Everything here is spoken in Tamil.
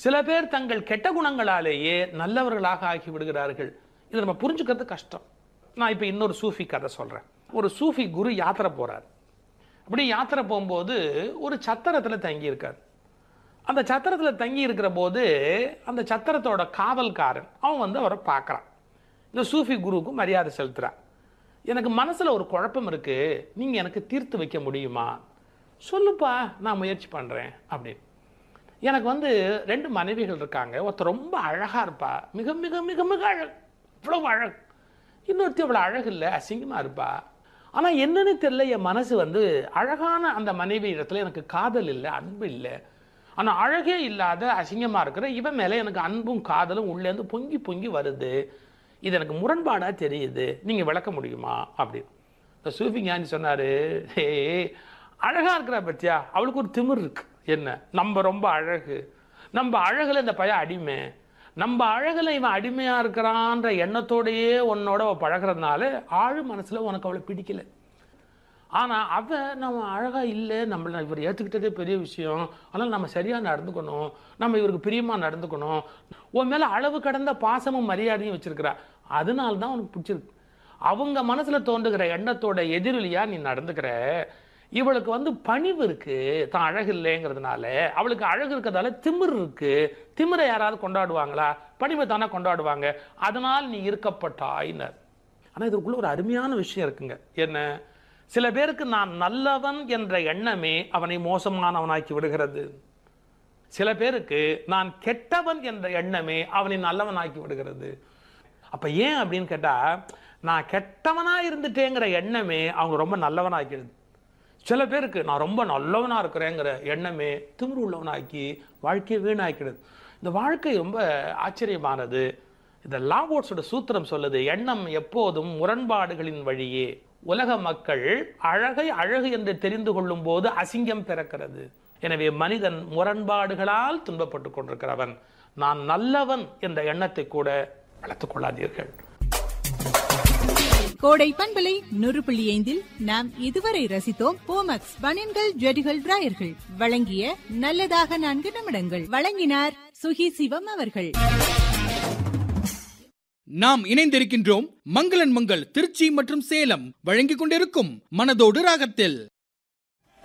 சில பேர் தங்கள் கெட்ட குணங்களாலேயே நல்லவர்களாக ஆகி விடுகிறார்கள் இதை நம்ம புரிஞ்சுக்கிறது கஷ்டம் நான் இப்போ இன்னொரு சூஃபி கதை சொல்கிறேன் ஒரு சூஃபி குரு யாத்திரை போகிறார் அப்படி யாத்திரை போகும்போது ஒரு சத்திரத்தில் தங்கியிருக்கார் அந்த சத்திரத்தில் தங்கி இருக்கிற போது அந்த சத்திரத்தோட காவல்காரன் அவன் வந்து அவரை பார்க்குறான் இந்த சூஃபி குருவுக்கு மரியாதை செலுத்துறான் எனக்கு மனசில் ஒரு குழப்பம் இருக்குது நீங்கள் எனக்கு தீர்த்து வைக்க முடியுமா சொல்லுப்பா நான் முயற்சி பண்ணுறேன் அப்படின்னு எனக்கு வந்து ரெண்டு மனைவிகள் இருக்காங்க ஒருத்தர் ரொம்ப அழகாக இருப்பா மிக மிக மிக மிக அழகு இவ்வளவு அழகு இன்னொருத்தி அவ்வளோ அழகு இல்லை அசிங்கமாக இருப்பா ஆனால் என்னன்னு தெரியல என் மனசு வந்து அழகான அந்த மனைவி இடத்துல எனக்கு காதல் இல்லை அன்பு இல்லை ஆனால் அழகே இல்லாத அசிங்கமாக இருக்கிற இவன் மேலே எனக்கு அன்பும் காதலும் உள்ளேருந்து பொங்கி பொங்கி வருது இது எனக்கு முரண்பாடாக தெரியுது நீங்கள் விளக்க முடியுமா அப்படின்னு இந்த சூஃபி ஞானி சொன்னார் ஏ அழகாக இருக்கிற பத்தியா அவளுக்கு ஒரு திமிர் இருக்கு என்ன நம்ம ரொம்ப அழகு நம்ம அழகுல இந்த பையன் அடிமை நம்ம அழகுல இவன் அடிமையா இருக்கிறான்ற எண்ணத்தோடையே உன்னோட அவ பழகுறதுனால ஆழ் மனசுல உனக்கு அவளை பிடிக்கல ஆனா அவ நம்ம அழகா இல்லை நம்மள இவர் ஏத்துக்கிட்டதே பெரிய விஷயம் அதனால நம்ம சரியா நடந்துக்கணும் நம்ம இவருக்கு பிரியமா நடந்துக்கணும் உன் மேல அளவு கடந்த பாசமும் மரியாதையும் வச்சிருக்கிறா அதனால தான் உனக்கு பிடிச்சிருக்கு அவங்க மனசுல தோன்றுகிற எண்ணத்தோட எதிரொலியா நீ நடந்துக்கிற இவளுக்கு வந்து பணிவு இருக்கு தான் அழகு இல்லைங்கிறதுனால அவளுக்கு அழகு இருக்கிறதால திமிர் இருக்கு திமிரை யாராவது கொண்டாடுவாங்களா பணிவை தானே கொண்டாடுவாங்க அதனால் நீ இருக்கப்பட்டாயினர் ஆனா இதுக்குள்ள ஒரு அருமையான விஷயம் இருக்குங்க என்ன சில பேருக்கு நான் நல்லவன் என்ற எண்ணமே அவனை மோசமானவனாக்கி விடுகிறது சில பேருக்கு நான் கெட்டவன் என்ற எண்ணமே அவனை நல்லவனாக்கி விடுகிறது அப்ப ஏன் அப்படின்னு கேட்டா நான் கெட்டவனா இருந்துட்டேங்கிற எண்ணமே அவங்க ரொம்ப நல்லவனாக்கிடுது சில பேருக்கு நான் ரொம்ப நல்லவனா இருக்கிறேங்கிற எண்ணமே திமிரு உள்ளவனாக்கி வாழ்க்கையை வீணாக்கிடுது இந்த வாழ்க்கை ரொம்ப ஆச்சரியமானது இந்த லாவோட்ஸோட சூத்திரம் சொல்லுது எண்ணம் எப்போதும் முரண்பாடுகளின் வழியே உலக மக்கள் அழகை அழகு என்று தெரிந்து கொள்ளும் போது அசிங்கம் பிறக்கிறது எனவே மனிதன் முரண்பாடுகளால் துன்பப்பட்டு கொண்டிருக்கிறவன் நான் நல்லவன் என்ற எண்ணத்தை கூட வளர்த்துக் கொள்ளாதீர்கள் கோடை பண்பலை நூறு புள்ளி ஐந்தில் நாம் இதுவரை ரசித்தோம் போமக்ஸ் பனியன்கள் ஜெடிகள் டிராயர்கள் வழங்கிய நல்லதாக நான்கு நிமிடங்கள் வழங்கினார் சுகி சிவம் அவர்கள் நாம் இணைந்திருக்கின்றோம் மங்களன் மங்கள் திருச்சி மற்றும் சேலம் வழங்கிக் கொண்டிருக்கும் மனதோடு ராகத்தில்